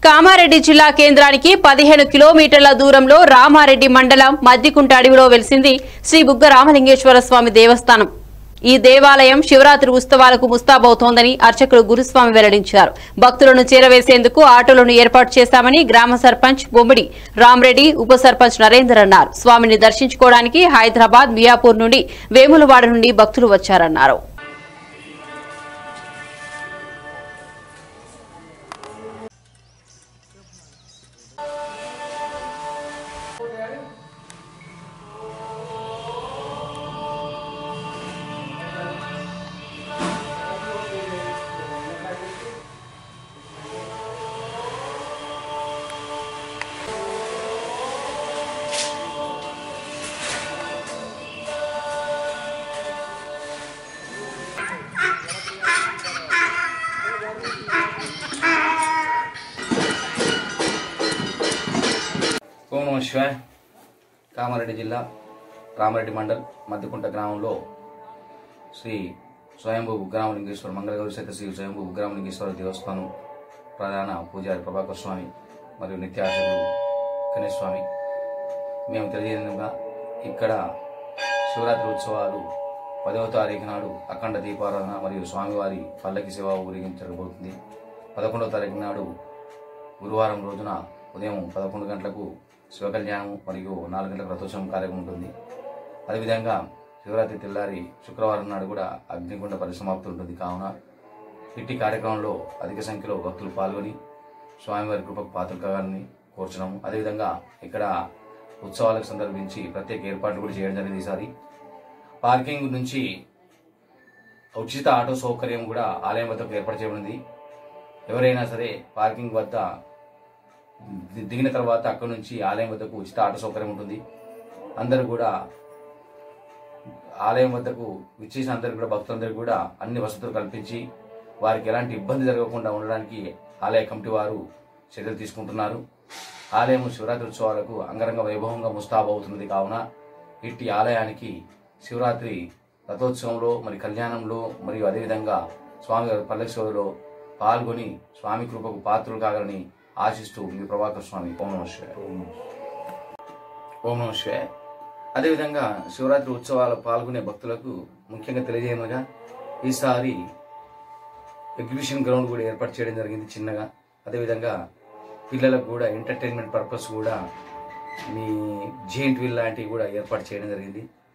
కామారెడ్డి జిల్లా కేంద్రానికి పదిహేను కిలోమీటర్ల దూరంలో రామారెడ్డి మండలం మద్దికుంట అడవిలో వెలిసింది శ్రీ బుగ్గ రామలింగేశ్వర స్వామి దేవస్థానం ఈ దేవాలయం శివరాత్రి ఉత్సవాలకు ముస్తాబవుతోందని అర్చకులు గురుస్వామి వెల్లడించారు భక్తులను చేరవేసేందుకు ఆటోలను ఏర్పాటు చేశామని గ్రామ సర్పంచ్ బొమ్మిడి రామరెడ్డి ఉప సర్పంచ్ నరేందర్ అన్నారు స్వామిని దర్శించుకోవడానికి హైదరాబాద్ మియాపూర్ నుండి వేములవాడ నుండి భక్తులు వచ్చారన్నారు ఓం నమ శివాయ్ కామారెడ్డి జిల్లా రామారెడ్డి మండల్ మద్దికుంట గ్రామంలో శ్రీ స్వయంభూ ఉగ్రామలింగేశ్వర మంగళగౌరి సహిత శ్రీ స్వయంభూ ఉగ్రామలింగేశ్వర దేవస్థానం ప్రధాన పూజారి ప్రభాకర్ స్వామి మరియు నిత్యార్చకుడు గణేష్ స్వామి మేము తెలియజేయగా ఇక్కడ శివరాత్రి ఉత్సవాలు పదవ తారీఖు నాడు అఖండ దీపారాధన మరియు స్వామివారి పల్లకి సేవ ఊరేగించబోతుంది పదకొండవ తారీఖు నాడు గురువారం రోజున ఉదయం పదకొండు గంటలకు శివకళ్యాణం మరియు నాలుగు గంటలకు రథోత్సవం కార్యక్రమం ఉంటుంది అదేవిధంగా శివరాత్రి తెల్లారి శుక్రవారం నాడు కూడా అగ్నిగుండ పరిసమాప్తి ఉంటుంది కావున ఇట్టి కార్యక్రమంలో అధిక సంఖ్యలో భక్తులు పాల్గొని స్వామివారి కృపకు పాత్రలు కావాలని కోరుచున్నాము అదేవిధంగా ఇక్కడ ఉత్సవాలకు సందర్భించి ప్రత్యేక ఏర్పాట్లు కూడా చేయడం జరిగింది ఈసారి పార్కింగ్ నుంచి ఉచిత ఆటో సౌకర్యం కూడా ఆలయం వద్దకు ఏర్పాటు చేయబడింది ఎవరైనా సరే పార్కింగ్ వద్ద ది- దిగిన తర్వాత అక్కడ నుంచి ఆలయం వద్దకు ఉచిత ఆటో సౌకర్యం ఉంటుంది అందరూ కూడా ఆలయం వద్దకు విచ్చేసిన అందరికి కూడా భక్తులందరికీ కూడా అన్ని వసతులు కల్పించి వారికి ఎలాంటి ఇబ్బంది జరగకుండా ఉండడానికి ఆలయ కమిటీ వారు చర్యలు తీసుకుంటున్నారు ఆలయం శివరాత్రి ఉత్సవాలకు అంగరంగ వైభవంగా ముస్తాబవుతున్నది కావున ఇట్టి ఆలయానికి శివరాత్రి రథోత్సవంలో మరి కళ్యాణంలో మరియు అదేవిధంగా స్వామి వారి పల్లకి సేవలో పాల్గొని స్వామి కృపకు పాత్రలు కాగలని ఆశిస్తూ మీ ప్రభాకర్ స్వామి ఓం నమః శివాయ ఓం నమః శివాయ అదేవిధంగా శివరాత్రి ఉత్సవాలు పాల్గొనే భక్తులకు ముఖ్యంగా తెలియజేయమగా ఈసారి ఎగ్జిబిషన్ గ్రౌండ్ కూడా ఏర్పాటు చేయడం జరిగింది చిన్నగా అదేవిధంగా పిల్లలకు కూడా ఎంటర్టైన్మెంట్ పర్పస్ కూడా మీ జెయింట్ వీల్ లాంటివి కూడా ఏర్పాటు చేయడం జరిగింది